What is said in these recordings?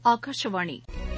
ஆகாஷவாணி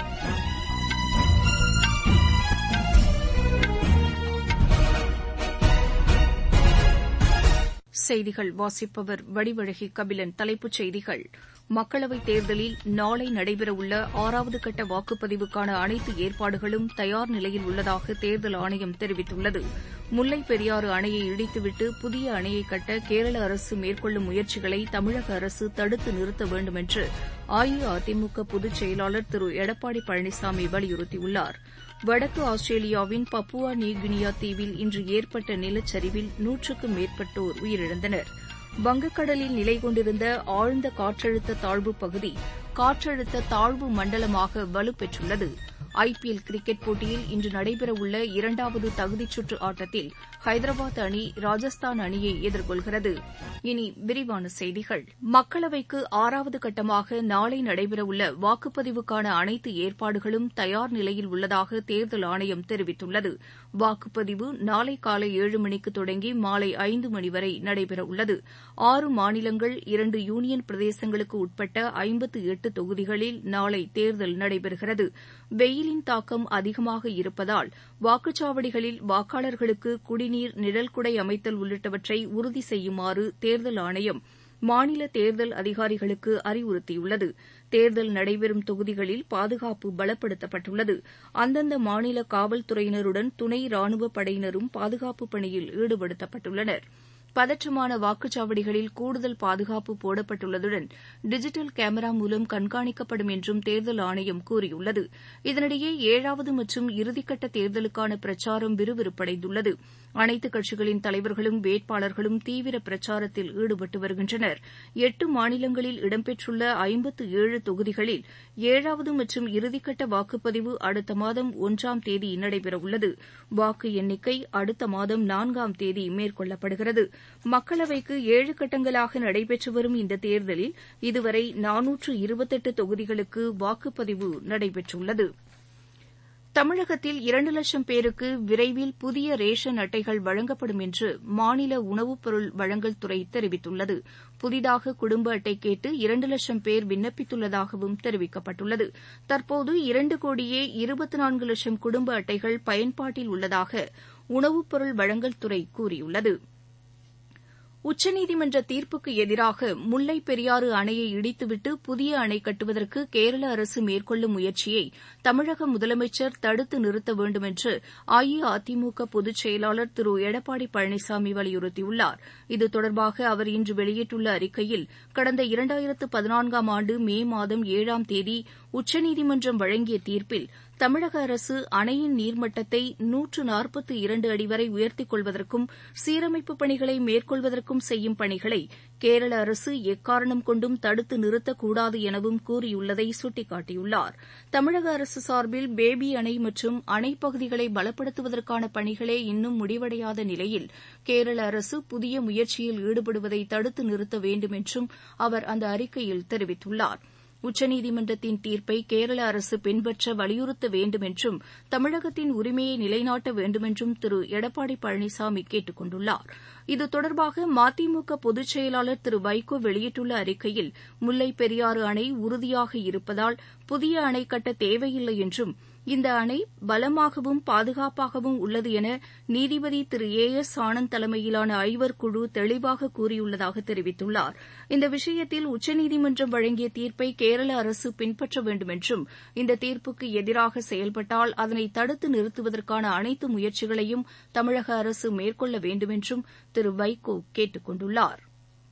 செய்திகள் வாசிப்பவர் வடிவழகி கபிலன் தலைப்புச் செய்திகள் மக்களவைத் தேர்தலில் நாளை நடைபெறவுள்ள ஆறாவது கட்ட வாக்குப்பதிவுக்கான அனைத்து ஏற்பாடுகளும் தயார் நிலையில் உள்ளதாக தேர்தல் ஆணையம் தெரிவித்துள்ளது முல்லைப் பெரியாறு அணையை இடித்துவிட்டு புதிய அணையை கட்ட கேரள அரசு மேற்கொள்ளும் முயற்சிகளை தமிழக அரசு தடுத்து நிறுத்த வேண்டும் என்று அஇஅதிமுக பொதுச் செயலாளர் திரு எடப்பாடி பழனிசாமி வலியுறுத்தியுள்ளார் வடக்கு ஆஸ்திரேலியாவின் பப்புவா நியூகினியா தீவில் இன்று ஏற்பட்ட நிலச்சரிவில் நூற்றுக்கும் மேற்பட்டோர் உயிரிழந்தனர் வங்கக்கடலில் நிலை கொண்டிருந்த ஆழ்ந்த காற்றழுத்த தாழ்வுப் பகுதி காற்றழுத்த தாழ்வு மண்டலமாக வலுப்பெற்றுள்ளது ஐபிஎல் கிரிக்கெட் போட்டியில் இன்று நடைபெறவுள்ள இரண்டாவது தகுதிச் சுற்று ஆட்டத்தில் ஹைதராபாத் அணி ராஜஸ்தான் அணியை எதிர்கொள்கிறது இனி விரிவான செய்திகள் மக்களவைக்கு ஆறாவது கட்டமாக நாளை நடைபெறவுள்ள வாக்குப்பதிவுக்கான அனைத்து ஏற்பாடுகளும் தயார் நிலையில் உள்ளதாக தேர்தல் ஆணையம் தெரிவித்துள்ளது வாக்குப்பதிவு நாளை காலை ஏழு மணிக்கு தொடங்கி மாலை ஐந்து மணி வரை நடைபெறவுள்ளது ஆறு மாநிலங்கள் இரண்டு யூனியன் பிரதேசங்களுக்கு உட்பட்ட ஐம்பத்து எட்டு தொகுதிகளில் நாளை தேர்தல் நடைபெறுகிறது வெயிலின் தாக்கம் அதிகமாக இருப்பதால் வாக்குச்சாவடிகளில் வாக்காளர்களுக்கு குடிநீர் நிழல்குடை அமைத்தல் உள்ளிட்டவற்றை உறுதி செய்யுமாறு தேர்தல் ஆணையம் மாநில தேர்தல் அதிகாரிகளுக்கு அறிவுறுத்தியுள்ளது தேர்தல் நடைபெறும் தொகுதிகளில் பாதுகாப்பு பலப்படுத்தப்பட்டுள்ளது அந்தந்த மாநில காவல்துறையினருடன் துணை ராணுவப் படையினரும் பாதுகாப்பு பணியில் ஈடுபடுத்தப்பட்டுள்ளனா் பதற்றமான வாக்குச்சாவடிகளில் கூடுதல் பாதுகாப்பு போடப்பட்டுள்ளதுடன் டிஜிட்டல் கேமரா மூலம் கண்காணிக்கப்படும் என்றும் தேர்தல் ஆணையம் கூறியுள்ளது இதனிடையே ஏழாவது மற்றும் இறுதிக்கட்ட தேர்தலுக்கான பிரச்சாரம் விறுவிறுப்படைந்துள்ளது அனைத்துக் கட்சிகளின் தலைவர்களும் வேட்பாளர்களும் தீவிர பிரச்சாரத்தில் ஈடுபட்டு வருகின்றனர் எட்டு மாநிலங்களில் இடம்பெற்றுள்ள ஐம்பத்து ஏழு தொகுதிகளில் ஏழாவது மற்றும் இறுதிக்கட்ட வாக்குப்பதிவு அடுத்த மாதம் ஒன்றாம் தேதி நடைபெறவுள்ளது வாக்கு எண்ணிக்கை அடுத்த மாதம் நான்காம் தேதி மேற்கொள்ளப்படுகிறது மக்களவைக்கு ஏழு கட்டங்களாக நடைபெற்று வரும் இந்த தேர்தலில் இதுவரை நானூற்று இருபத்தெட்டு தொகுதிகளுக்கு வாக்குப்பதிவு நடைபெற்றுள்ளது தமிழகத்தில் இரண்டு லட்சம் பேருக்கு விரைவில் புதிய ரேஷன் அட்டைகள் வழங்கப்படும் என்று மாநில உணவுப் பொருள் வழங்கல் துறை தெரிவித்துள்ளது புதிதாக குடும்ப அட்டை கேட்டு இரண்டு லட்சம் பேர் விண்ணப்பித்துள்ளதாகவும் தெரிவிக்கப்பட்டுள்ளது தற்போது இரண்டு கோடியே இருபத்தி நான்கு லட்சம் குடும்ப அட்டைகள் பயன்பாட்டில் உள்ளதாக உணவுப் பொருள் வழங்கல் துறை கூறியுள்ளது உச்சநீதிமன்ற தீர்ப்புக்கு எதிராக முல்லைப் பெரியாறு அணையை இடித்துவிட்டு புதிய அணை கட்டுவதற்கு கேரள அரசு மேற்கொள்ளும் முயற்சியை தமிழக முதலமைச்சர் தடுத்து நிறுத்த வேண்டும் என்று அஇஅதிமுக பொதுச் செயலாளர் திரு எடப்பாடி பழனிசாமி வலியுறுத்தியுள்ளார் இது தொடர்பாக அவர் இன்று வெளியிட்டுள்ள அறிக்கையில் கடந்த இரண்டாயிரத்து பதினான்காம் ஆண்டு மே மாதம் ஏழாம் தேதி உச்சநீதிமன்றம் வழங்கிய தீர்ப்பில் தமிழக அரசு அணையின் நீர்மட்டத்தை நூற்று நாற்பத்து இரண்டு அடி வரை உயர்த்திக் கொள்வதற்கும் சீரமைப்புப் பணிகளை மேற்கொள்வதற்கும் செய்யும் பணிகளை கேரள அரசு எக்காரணம் கொண்டும் தடுத்து நிறுத்தக்கூடாது எனவும் கூறியுள்ளதை சுட்டிக்காட்டியுள்ளார் தமிழக அரசு சார்பில் பேபி அணை மற்றும் அணைப்பகுதிகளை பலப்படுத்துவதற்கான பணிகளே இன்னும் முடிவடையாத நிலையில் கேரள அரசு புதிய முயற்சியில் ஈடுபடுவதை தடுத்து நிறுத்த வேண்டும் என்றும் அவர் அந்த அறிக்கையில் தெரிவித்துள்ளார் உச்சநீதிமன்றத்தின் தீர்ப்பை கேரள அரசு பின்பற்ற வலியுறுத்த வேண்டும் என்றும் தமிழகத்தின் உரிமையை நிலைநாட்ட வேண்டுமென்றும் திரு எடப்பாடி பழனிசாமி கேட்டுக் கொண்டுள்ளார் இது தொடர்பாக மதிமுக பொதுச் செயலாளர் திரு வைகோ வெளியிட்டுள்ள அறிக்கையில் முல்லைப் பெரியாறு அணை உறுதியாக இருப்பதால் புதிய அணை கட்ட தேவையில்லை என்றும் இந்த அணை பலமாகவும் பாதுகாப்பாகவும் உள்ளது என நீதிபதி திரு ஏ எஸ் ஆனந்த் தலைமையிலான ஐவர் குழு தெளிவாக கூறியுள்ளதாக தெரிவித்துள்ளார் இந்த விஷயத்தில் உச்சநீதிமன்றம் வழங்கிய தீர்ப்பை கேரள அரசு பின்பற்ற வேண்டும் என்றும் இந்த தீர்ப்புக்கு எதிராக செயல்பட்டால் அதனை தடுத்து நிறுத்துவதற்கான அனைத்து முயற்சிகளையும் தமிழக அரசு மேற்கொள்ள வேண்டும் என்றும் திரு வைகோ கேட்டுக் கொண்டுள்ளார்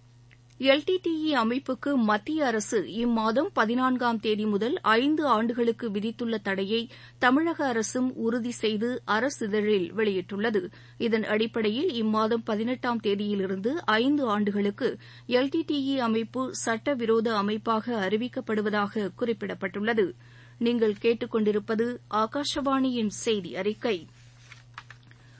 எல்டிடிஇ அமைப்புக்கு மத்திய அரசு இம்மாதம் பதினான்காம் தேதி முதல் ஐந்து ஆண்டுகளுக்கு விதித்துள்ள தடையை தமிழக அரசும் உறுதி செய்து அரசிதழில் வெளியிட்டுள்ளது இதன் அடிப்படையில் இம்மாதம் பதினெட்டாம் தேதியிலிருந்து ஐந்து ஆண்டுகளுக்கு எல்டிடிஇ அமைப்பு சட்டவிரோத அமைப்பாக அறிவிக்கப்படுவதாக குறிப்பிடப்பட்டுள்ளது நீங்கள் கேட்டுக் கொண்டிருப்பது ஆகாஷவாணியின் செய்தி அறிக்கை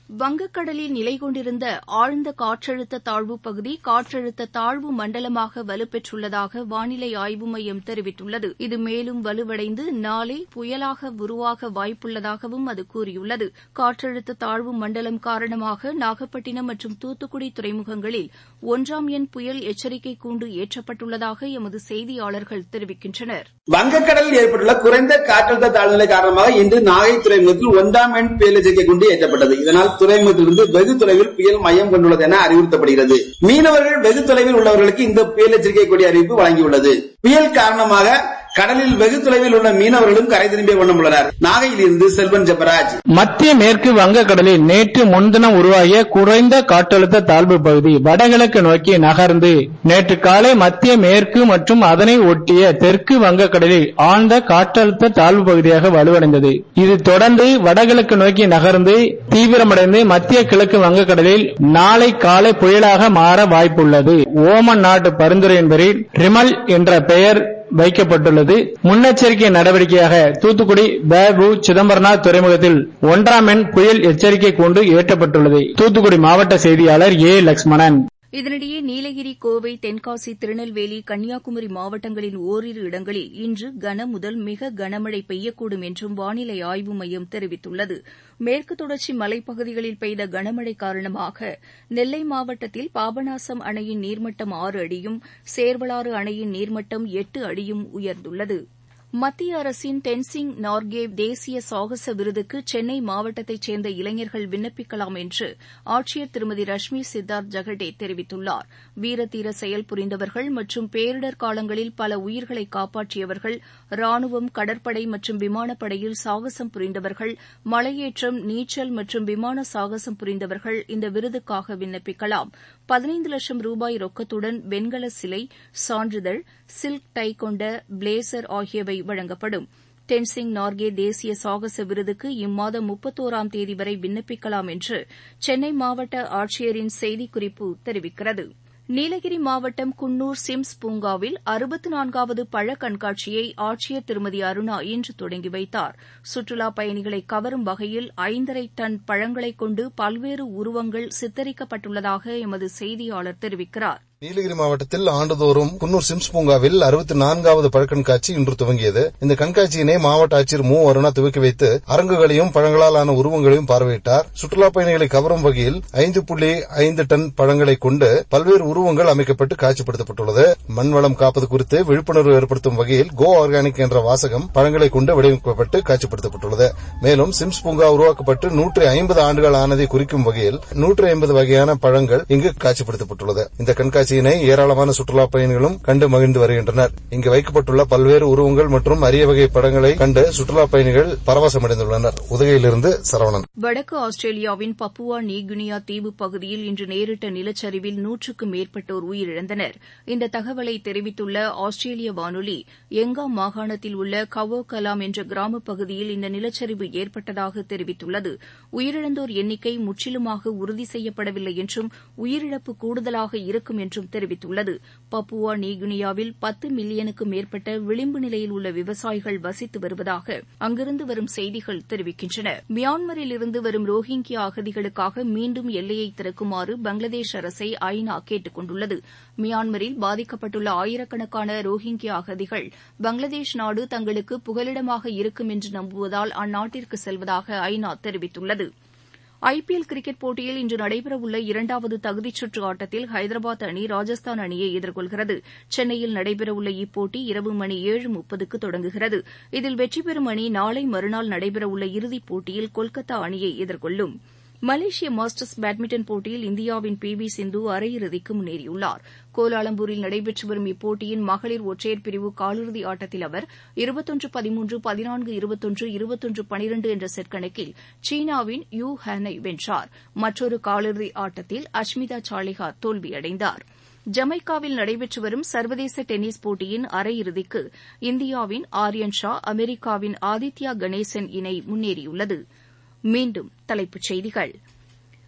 வங்கக்கடலில் நிலை கொண்டிருந்த ஆழ்ந்த காற்றழுத்த தாழ்வுப் பகுதி காற்றழுத்த தாழ்வு மண்டலமாக வலுப்பெற்றுள்ளதாக வானிலை ஆய்வு மையம் தெரிவித்துள்ளது இது மேலும் வலுவடைந்து நாளை புயலாக உருவாக வாய்ப்புள்ளதாகவும் அது கூறியுள்ளது காற்றழுத்த தாழ்வு மண்டலம் காரணமாக நாகப்பட்டினம் மற்றும் தூத்துக்குடி துறைமுகங்களில் ஒன்றாம் எண் புயல் எச்சரிக்கை கூண்டு ஏற்றப்பட்டுள்ளதாக எமது செய்தியாளர்கள் தெரிவிக்கின்றனர் வங்கக்கடலில் ஏற்பட்டுள்ள குறைந்த காற்றழுத்த தாழ்வுநிலை காரணமாக இன்று நாகை துறைமுகத்தில் ஒன்றாம் எண் புயல் எச்சரிக்கை கூண்டு ஏற்றப்பட்டது இதனால் துறைமுகத்திலிருந்து வெகு தொலைவில் புயல் மையம் கொண்டுள்ளது என அறிவுறுத்தப்படுகிறது மீனவர்கள் வெகு தொலைவில் உள்ளவர்களுக்கு இந்த புயல் எச்சரிக்கை கொடி அறிவிப்பு வழங்கியுள்ளது புயல் காரணமாக கடலில் வெகு தொலைவில் உள்ள மீனவர்களும் கரை திரும்பிய வண்ணம் உள்ளனர் நாகையிலிருந்து செல்வன் ஜெபராஜ் மத்திய மேற்கு வங்கக்கடலில் நேற்று முன்தினம் உருவாகிய குறைந்த காற்றழுத்த தாழ்வு பகுதி வடகிழக்கு நோக்கி நகர்ந்து நேற்று காலை மத்திய மேற்கு மற்றும் அதனை ஒட்டிய தெற்கு வங்கக்கடலில் ஆழ்ந்த காற்றழுத்த தாழ்வு பகுதியாக வலுவடைந்தது இது தொடர்ந்து வடகிழக்கு நோக்கி நகர்ந்து தீவிரமடைந்து மத்திய கிழக்கு வங்கக்கடலில் நாளை காலை புயலாக மாற வாய்ப்புள்ளது ஓமன் நாட்டு பரிந்துரையின்படி ரிமல் என்ற பெயர் வைக்கப்பட்டுள்ளது முன்னெச்சரிக்கை நடவடிக்கையாக தூத்துக்குடி பேபு சிதம்பரனார் துறைமுகத்தில் ஒன்றாம் எண் புயல் எச்சரிக்கை கூண்டு ஏற்றப்பட்டுள்ளது தூத்துக்குடி மாவட்ட செய்தியாளர் ஏ லட்சுமணன் இதனிடையே நீலகிரி கோவை தென்காசி திருநெல்வேலி கன்னியாகுமரி மாவட்டங்களின் ஓரிரு இடங்களில் இன்று கன முதல் மிக கனமழை பெய்யக்கூடும் என்றும் வானிலை ஆய்வு மையம் தெரிவித்துள்ளது மேற்கு தொடர்ச்சி மலைப்பகுதிகளில் பெய்த கனமழை காரணமாக நெல்லை மாவட்டத்தில் பாபநாசம் அணையின் நீர்மட்டம் ஆறு அடியும் சேர்வலாறு அணையின் நீர்மட்டம் எட்டு அடியும் உயர்ந்துள்ளது மத்திய அரசின் தென்சிங் நார்கே தேசிய சாகச விருதுக்கு சென்னை மாவட்டத்தைச் சேர்ந்த இளைஞர்கள் விண்ணப்பிக்கலாம் என்று ஆட்சியர் திருமதி ரஷ்மி சித்தார்த் ஜெகடே தெரிவித்துள்ளார் வீரதீர செயல் புரிந்தவர்கள் மற்றும் பேரிடர் காலங்களில் பல உயிர்களை காப்பாற்றியவர்கள் ராணுவம் கடற்படை மற்றும் விமானப்படையில் சாகசம் புரிந்தவர்கள் மலையேற்றம் நீச்சல் மற்றும் விமான சாகசம் புரிந்தவர்கள் இந்த விருதுக்காக விண்ணப்பிக்கலாம் பதினைந்து லட்சம் ரூபாய் ரொக்கத்துடன் வெண்கல சிலை சான்றிதழ் சில்க் டை கொண்ட பிளேசர் ஆகியவை வழங்கப்படும் தென்சிங் நார்கே தேசிய சாகச விருதுக்கு இம்மாதம் முப்பத்தோராம் தேதி வரை விண்ணப்பிக்கலாம் என்று சென்னை மாவட்ட ஆட்சியரின் செய்திக்குறிப்பு தெரிவிக்கிறது நீலகிரி மாவட்டம் குன்னூர் சிம்ஸ் பூங்காவில் அறுபத்து நான்காவது பழ கண்காட்சியை ஆட்சியர் திருமதி அருணா இன்று தொடங்கி வைத்தார் சுற்றுலாப் பயணிகளை கவரும் வகையில் ஐந்தரை டன் பழங்களைக் கொண்டு பல்வேறு உருவங்கள் சித்தரிக்கப்பட்டுள்ளதாக எமது செய்தியாளர் தெரிவிக்கிறார் நீலகிரி மாவட்டத்தில் ஆண்டுதோறும் குன்னூர் சிம்ஸ் பூங்காவில் அறுபத்தி நான்காவது பழக்கண்காட்சி இன்று துவங்கியது இந்த கண்காட்சியினை மாவட்ட ஆட்சியர் மு அருணா துவக்கி வைத்து அரங்குகளையும் பழங்களால் ஆன உருவங்களையும் பார்வையிட்டார் சுற்றுலாப் பயணிகளை கவரும் வகையில் ஐந்து புள்ளி ஐந்து டன் பழங்களை கொண்டு பல்வேறு உருவங்கள் அமைக்கப்பட்டு காட்சிப்படுத்தப்பட்டுள்ளது மண்வளம் காப்பது குறித்து விழிப்புணர்வு ஏற்படுத்தும் வகையில் கோ ஆர்கானிக் என்ற வாசகம் பழங்களை கொண்டு வடிவமைக்கப்பட்டு காட்சிப்படுத்தப்பட்டுள்ளது மேலும் சிம்ஸ் பூங்கா உருவாக்கப்பட்டு நூற்றி ஐம்பது ஆண்டுகள் ஆனதை குறிக்கும் வகையில் நூற்றி ஐம்பது வகையான பழங்கள் இங்கு காட்சிப்படுத்தப்பட்டுள்ளது இந்த கண்காட்சி கண்காட்சியினை ஏராளமான சுற்றுலாப் பயணிகளும் கண்டு மகிழ்ந்து வருகின்றனர் இங்கு வைக்கப்பட்டுள்ள பல்வேறு உருவங்கள் மற்றும் அரிய வகை படங்களை கண்டு சுற்றுலாப் பயணிகள் பரவசமடைந்துள்ளனர் உதகையிலிருந்து சரவணன் வடக்கு ஆஸ்திரேலியாவின் பப்புவா நியூகினியா தீவு பகுதியில் இன்று நேரிட்ட நிலச்சரிவில் நூற்றுக்கும் மேற்பட்டோர் உயிரிழந்தனர் இந்த தகவலை தெரிவித்துள்ள ஆஸ்திரேலிய வானொலி எங்கா மாகாணத்தில் உள்ள கவோ கலாம் என்ற கிராமப் பகுதியில் இந்த நிலச்சரிவு ஏற்பட்டதாக தெரிவித்துள்ளது உயிரிழந்தோர் எண்ணிக்கை முற்றிலுமாக உறுதி செய்யப்படவில்லை என்றும் உயிரிழப்பு கூடுதலாக இருக்கும் என்றும் தெரிவித்துள்ளது பப்புவா நியூகினியாவில் பத்து மில்லியனுக்கும் மேற்பட்ட விளிம்பு நிலையில் உள்ள விவசாயிகள் வசித்து வருவதாக அங்கிருந்து வரும் செய்திகள் தெரிவிக்கின்றன மியான்மரில் இருந்து வரும் ரோஹிங்கியா அகதிகளுக்காக மீண்டும் எல்லையை திறக்குமாறு பங்களாதேஷ் அரசை ஐநா கேட்டுக் கொண்டுள்ளது மியான்மரில் பாதிக்கப்பட்டுள்ள ஆயிரக்கணக்கான ரோஹிங்கியா அகதிகள் பங்களாதேஷ் நாடு தங்களுக்கு புகலிடமாக இருக்கும் என்று நம்புவதால் அந்நாட்டிற்கு செல்வதாக ஐநா தெரிவித்துள்ளது ஐபிஎல் கிரிக்கெட் போட்டியில் இன்று நடைபெறவுள்ள இரண்டாவது தகுதிச் சுற்று ஆட்டத்தில் ஹைதராபாத் அணி ராஜஸ்தான் அணியை எதிர்கொள்கிறது சென்னையில் நடைபெறவுள்ள இப்போட்டி இரவு மணி ஏழு முப்பதுக்கு தொடங்குகிறது இதில் வெற்றி பெறும் அணி நாளை மறுநாள் நடைபெறவுள்ள இறுதிப் போட்டியில் கொல்கத்தா அணியை எதிர்கொள்ளும் மலேசிய மாஸ்டர்ஸ் பேட்மிண்டன் போட்டியில் இந்தியாவின் பி வி சிந்து அரையிறுதிக்கு முன்னேறியுள்ளார் கோலாலம்பூரில் நடைபெற்று வரும் இப்போட்டியின் மகளிர் ஒற்றையர் பிரிவு காலிறுதி ஆட்டத்தில் அவர் இருபத்தொன்று பதிமூன்று பதினான்கு இருபத்தொன்று இருபத்தொன்று பனிரண்டு என்ற செட் கணக்கில் சீனாவின் யூ ஹேனை வென்றார் மற்றொரு காலிறுதி ஆட்டத்தில் அஷ்மிதா சாலிஹா தோல்வியடைந்தார் ஜமைக்காவில் நடைபெற்று வரும் சர்வதேச டென்னிஸ் போட்டியின் அரையிறுதிக்கு இந்தியாவின் ஆர்யன் ஷா அமெரிக்காவின் ஆதித்யா கணேசன் இணை முன்னேறியுள்ளது மீண்டும் தலைப்புச் செய்திகள்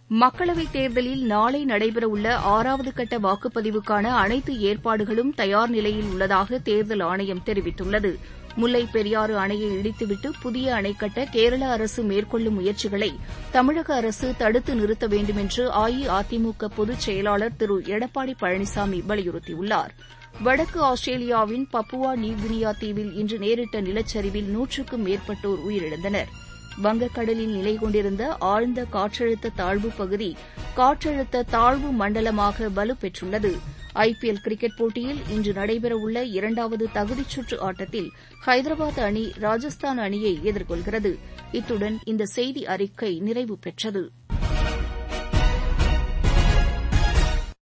மக்களவைத் தேர்தலில் நாளை நடைபெறவுள்ள ஆறாவது கட்ட வாக்குப்பதிவுக்கான அனைத்து ஏற்பாடுகளும் தயார் நிலையில் உள்ளதாக தேர்தல் ஆணையம் தெரிவித்துள்ளது முல்லைப் பெரியாறு அணையை இடித்துவிட்டு புதிய அணை கட்ட கேரள அரசு மேற்கொள்ளும் முயற்சிகளை தமிழக அரசு தடுத்து நிறுத்த வேண்டும் என்று அஇஅதிமுக பொதுச் செயலாளர் திரு எடப்பாடி பழனிசாமி வலியுறுத்தியுள்ளார் வடக்கு ஆஸ்திரேலியாவின் பப்புவா நியூகினியா தீவில் இன்று நேரிட்ட நிலச்சரிவில் நூற்றுக்கும் மேற்பட்டோர் உயிரிழந்தனர் வங்கக்கடலில் நிலை கொண்டிருந்த ஆழ்ந்த காற்றழுத்த தாழ்வு பகுதி காற்றழுத்த தாழ்வு மண்டலமாக வலுப்பெற்றுள்ளது ஐபிஎல் கிரிக்கெட் போட்டியில் இன்று நடைபெறவுள்ள இரண்டாவது தகுதிச் சுற்று ஆட்டத்தில் ஹைதராபாத் அணி ராஜஸ்தான் அணியை எதிர்கொள்கிறது இத்துடன் இந்த செய்தி அறிக்கை நிறைவு பெற்றது